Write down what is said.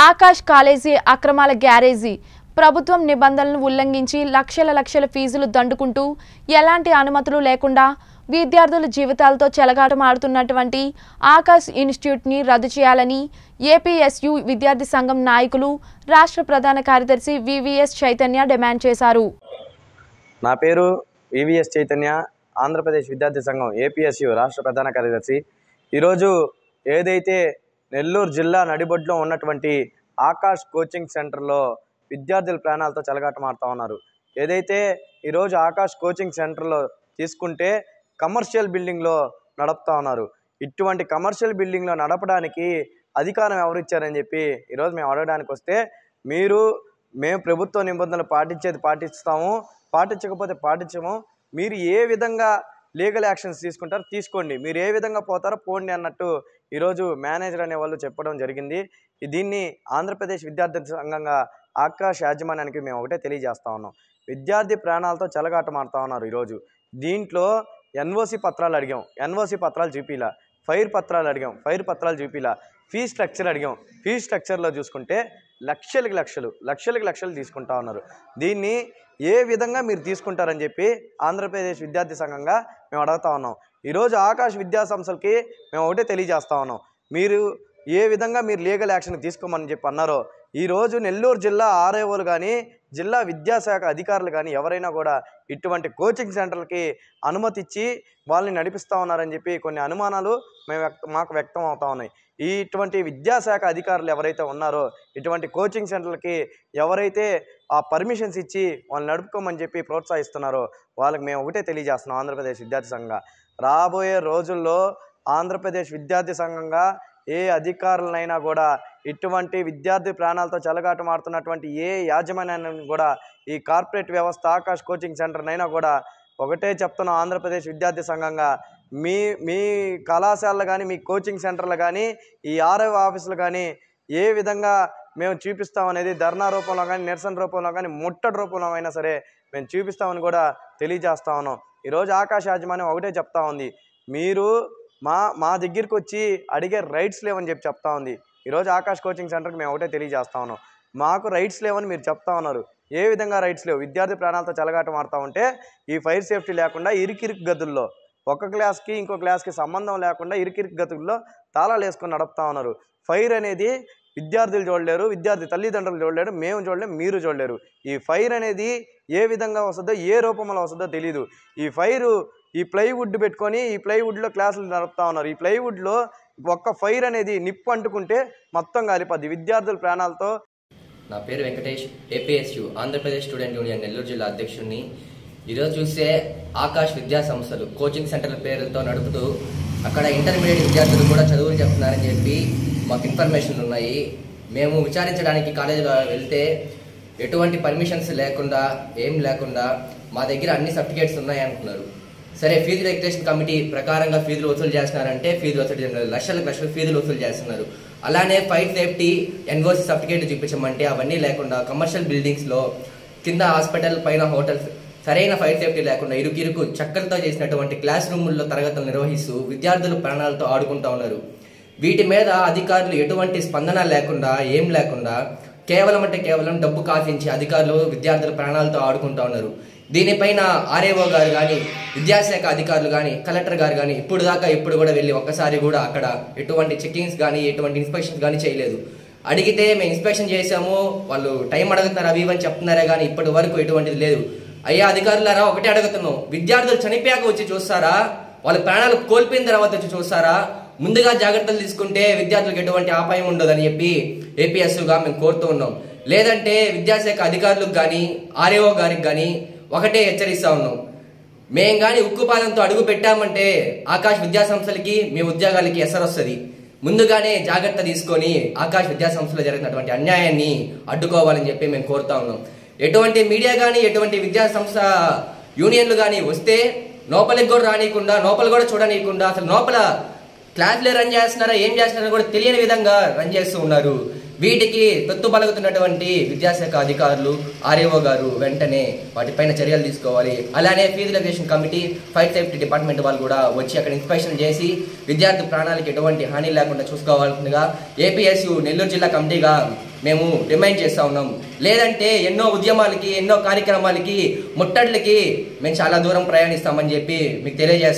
Akash college అక్రమాల garage ప్రభుత్వం నిబంధనలను ఉల్లంఘించి లక్షల లక్షల ఫీజులు దండుకుంటూ ఎలాంటి అనుమతులు లేకుండా విద్యార్థుల జీవితాలతో చెలగాటమాడుతున్నటువంటి ఆకాష్ ఇన్స్టిట్యూట్ని రద్దు చేయాలని ఏపీఎస్యు విద్యార్థి సంఘం నాయకులు రాష్ట్ర ప్రధాన కార్యదర్శి వివిఎస్ చైతన్య డిమాండ్ చేశారు నా పేరు ఈవీఎస్ చైతన్య ఆంధ్రప్రదేశ్ విద్యార్థి సంఘం ఏపీఎస్యు రాష్ట్ర ప్రధాన కార్యదర్శి ఈరోజు ఏదైతే నెల్లూరు జిల్లా నడిబొడ్లో ఉన్నటువంటి ఆకాష్ కోచింగ్ సెంటర్లో విద్యార్థుల ప్రాణాలతో చెలగాటమాడుతూ ఉన్నారు ఏదైతే ఈరోజు ఆకాష్ కోచింగ్ సెంటర్లో తీసుకుంటే కమర్షియల్ బిల్డింగ్లో నడుపుతా ఉన్నారు ఇటువంటి కమర్షియల్ బిల్డింగ్లో నడపడానికి అధికారం ఎవరు ఇచ్చారని చెప్పి ఈరోజు మేము అడగడానికి వస్తే మీరు మేము ప్రభుత్వ నిబంధనలు పాటించేది పాటిస్తాము పాటించకపోతే పాటించము మీరు ఏ విధంగా లీగల్ యాక్షన్స్ తీసుకుంటారో తీసుకోండి మీరు ఏ విధంగా పోతారో పోండి అన్నట్టు ఈరోజు మేనేజర్ అనే వాళ్ళు చెప్పడం జరిగింది ఈ- దీన్ని ఆంధ్రప్రదేశ్ విద్యార్థి సంఘంగా ఆకాశ్ యాజమాన్యానికి మేము ఒకటే తెలియజేస్తా ఉన్నాం విద్యార్థి ప్రాణాలతో చెలగాటమాడుతూ ఉన్నారు ఈరోజు దీంట్లో ఎన్ఓసి పత్రాలు అడిగాం ఎన్ఓసి పత్రాలు చూపిలా ఫైర్ పత్రాలు అడిగాం ఫైర్ పత్రాలు చూపిలా ఫీ స్ట్రక్చర్ అడిగాం ఫీ స్ట్రక్చర్లో చూసుకుంటే లక్షలకి లక్షలు లక్షలకి లక్షలు తీసుకుంటా ఉన్నారు దీన్ని ఏ విధంగా మీరు తీసుకుంటారని చెప్పి ఆంధ్రప్రదేశ్ విద్యార్థి సంఘంగా మేము అడుగుతా ఉన్నాం ఈరోజు ఆకాశ్ విద్యా సంస్థలకి మేము ఒకటే తెలియజేస్తా ఉన్నాం మీరు ఏ విధంగా మీరు లీగల్ యాక్షన్ తీసుకోమని చెప్పి అన్నారో ఈరోజు నెల్లూరు జిల్లా ఆర్ఐఓలు కానీ జిల్లా విద్యాశాఖ అధికారులు కానీ ఎవరైనా కూడా ఇటువంటి కోచింగ్ సెంటర్లకి అనుమతి ఇచ్చి వాళ్ళని నడిపిస్తూ ఉన్నారని చెప్పి కొన్ని అనుమానాలు మేము వ్యక్త మాకు వ్యక్తం అవుతా ఉన్నాయి ఈ ఇటువంటి విద్యాశాఖ అధికారులు ఎవరైతే ఉన్నారో ఇటువంటి కోచింగ్ సెంటర్లకి ఎవరైతే ఆ పర్మిషన్స్ ఇచ్చి వాళ్ళు నడుపుకోమని చెప్పి ప్రోత్సహిస్తున్నారో వాళ్ళకి మేము ఒకటే తెలియజేస్తున్నాం ఆంధ్రప్రదేశ్ విద్యార్థి సంఘంగా రాబోయే రోజుల్లో ఆంధ్రప్రదేశ్ విద్యార్థి సంఘంగా ఏ అధికారులనైనా కూడా ఇటువంటి విద్యార్థి ప్రాణాలతో చెలగాటమాడుతున్నటువంటి ఏ యాజమాన్యాన్ని కూడా ఈ కార్పొరేట్ వ్యవస్థ ఆకాష్ కోచింగ్ సెంటర్నైనా కూడా ఒకటే చెప్తున్నాం ఆంధ్రప్రదేశ్ విద్యార్థి సంఘంగా మీ మీ కళాశాలలు కానీ మీ కోచింగ్ సెంటర్లు కానీ ఈ ఆర్ఐ ఆఫీసులు కానీ ఏ విధంగా మేము చూపిస్తాం అనేది ధర్నా రూపంలో కానీ నిరసన రూపంలో కానీ ముట్టడి రూపంలో అయినా సరే మేము చూపిస్తామని కూడా తెలియజేస్తా ఉన్నాం ఈరోజు ఆకాశ యాజమాన్యం ఒకటే చెప్తా ఉంది మీరు మా మా దగ్గరికి వచ్చి అడిగే రైట్స్ లేవని చెప్పి చెప్తా ఉంది ఈరోజు ఆకాష్ కోచింగ్ సెంటర్కి మేము ఒకటే తెలియజేస్తా ఉన్నాం మాకు రైట్స్ లేవని మీరు చెప్తా ఉన్నారు ఏ విధంగా రైట్స్ లేవు విద్యార్థి ప్రాణాలతో చెలగాటం ఆడుతూ ఉంటే ఈ ఫైర్ సేఫ్టీ లేకుండా ఇరికిరికి గదుల్లో ఒక క్లాస్కి ఇంకో క్లాస్కి సంబంధం లేకుండా ఇరికిరికి గదుల్లో తాళాలు వేసుకొని నడుపుతా ఉన్నారు ఫైర్ అనేది విద్యార్థులు చూడలేరు విద్యార్థి తల్లిదండ్రులు చూడలేరు మేము చూడలేము మీరు చూడలేరు ఈ ఫైర్ అనేది ఏ విధంగా వస్తుందో ఏ రూపంలో వస్తుందో తెలియదు ఈ ఫైరు ఈ ప్లైవుడ్ పెట్టుకొని ఈ ప్లైవుడ్లో క్లాసులు నడుపుతా ఉన్నారు ఈ ప్లైవుడ్లో ఒక్క ఫైర్ అనేది నిప్పు అంటుకుంటే మొత్తం కాలిపోద్ది విద్యార్థుల ప్రాణాలతో నా పేరు Venkatesh APSU Andhra Pradesh student union Nellore జిల్లా అధ్యక్షుడిని ఈరోజు చూస్తే ఆకాష్ విద్యా సంస్థలు కోచింగ్ సెంటర్ల పేరుతో నడుపుతూ అక్కడ ఇంటర్మీడియట్ విద్యార్థులు కూడా చదువులు చెప్తున్నారని చెప్పి మాకు ఇన్ఫర్మేషన్లు ఉన్నాయి మేము విచారించడానికి కాలేజీలో వెళ్తే ఎటువంటి పర్మిషన్స్ లేకుండా ఏం లేకుండా మా దగ్గర అన్ని సర్టిఫికేట్స్ ఉన్నాయి అంటున్నారు సరే ఫీజు రెగ్యులేషన్ కమిటీ ప్రకారంగా ఫీజులు వసూలు చేస్తున్నారంటే ఫీజు వసూలు చేస్తున్నారు లక్షలకు లక్షలు ఫీజులు వసూలు చేస్తున్నారు అలానే ఫైర్ సేఫ్టీ ఎన్ఓసి సర్టిఫికేట్ చూపించమంటే అవన్నీ లేకుండా కమర్షియల్ బిల్డింగ్స్ లో కింద హాస్పిటల్ పైన హోటల్స్ సరైన ఫైర్ సేఫ్టీ లేకుండా ఇరుకు ఇరుకు చక్కలతో చేసినటువంటి క్లాస్ రూముల్లో తరగతులు నిర్వహిస్తూ విద్యార్థులు ప్రాణాలతో ఆడుకుంటా ఉన్నారు వీటి మీద అధికారులు ఎటువంటి స్పందన లేకుండా ఏం లేకుండా కేవలం అంటే కేవలం డబ్బు కాసించి అధికారులు విద్యార్థుల ప్రాణాలతో ఆడుకుంటా ఉన్నారు దీనిపైన ఆర్ఏఓ గారు కానీ విద్యాశాఖ అధికారులు కానీ కలెక్టర్ గారు కానీ ఇప్పుడు దాకా ఇప్పుడు కూడా వెళ్ళి ఒక్కసారి కూడా అక్కడ ఎటువంటి చెకింగ్స్ కానీ ఎటువంటి ఇన్స్పెక్షన్స్ కానీ చేయలేదు అడిగితే మేము ఇన్స్పెక్షన్ చేసాము వాళ్ళు టైం అడుగుతున్నారు అవి ఇవి అని చెప్తున్నారే కానీ ఇప్పటి వరకు ఎటువంటిది లేదు అయ్యా అధికారులారా ఒకటే అడుగుతున్నాం విద్యార్థులు చనిపోయాక వచ్చి చూస్తారా వాళ్ళ ప్రాణాలు కోల్పోయిన తర్వాత వచ్చి చూస్తారా ముందుగా జాగ్రత్తలు తీసుకుంటే విద్యార్థులకు ఎటువంటి ఆపాయం ఉండదని చెప్పి ఏపీఎస్గా మేము కోరుతూ ఉన్నాం లేదంటే విద్యాశాఖ అధికారులకు కానీ ఆర్ఏఓ గారికి కానీ ఒకటే హెచ్చరిస్తా ఉన్నాం మేం కానీ ఉక్కుపాదంతో అడుగు పెట్టామంటే ఆకాశ్ విద్యా సంస్థలకి మీ ఉద్యోగాలకి ఎసరు వస్తుంది ముందుగానే జాగ్రత్త తీసుకొని ఆకాశ్ విద్యా సంస్థలో జరిగినటువంటి అన్యాయాన్ని అడ్డుకోవాలని చెప్పి మేము కోరుతా ఉన్నాం ఎటువంటి మీడియా కానీ ఎటువంటి విద్యా సంస్థ యూనియన్లు కానీ వస్తే లోపలికి కూడా రానియకుండా లోపల కూడా చూడనీయకుండా అసలు లోపల క్లాసులే రన్ చేస్తున్నారా ఏం చేస్తున్నారో కూడా తెలియని విధంగా రన్ చేస్తూ ఉన్నారు వీటికి తొత్తు పలుకుతున్నటువంటి విద్యాశాఖ అధికారులు ఆర్ఏఓ గారు వెంటనే వాటిపైన చర్యలు తీసుకోవాలి అలానే fee regulation committee fire safety department వాళ్ళు కూడా వచ్చి అక్కడ ఇన్స్పెక్షన్ చేసి విద్యార్థి ప్రాణాలకు ఎటువంటి హాని లేకుండా చూసుకోవాల్సిందిగా ఏపీఎస్యు నెల్లూరు జిల్లా కమిటీగా మేము డిమాండ్ చేస్తా ఉన్నాం లేదంటే ఎన్నో ఉద్యమాలకి ఎన్నో కార్యక్రమాలకి ముట్టడిలకి మేము చాలా దూరం ప్రయాణిస్తామని చెప్పి మీకు తెలియజేస్తాం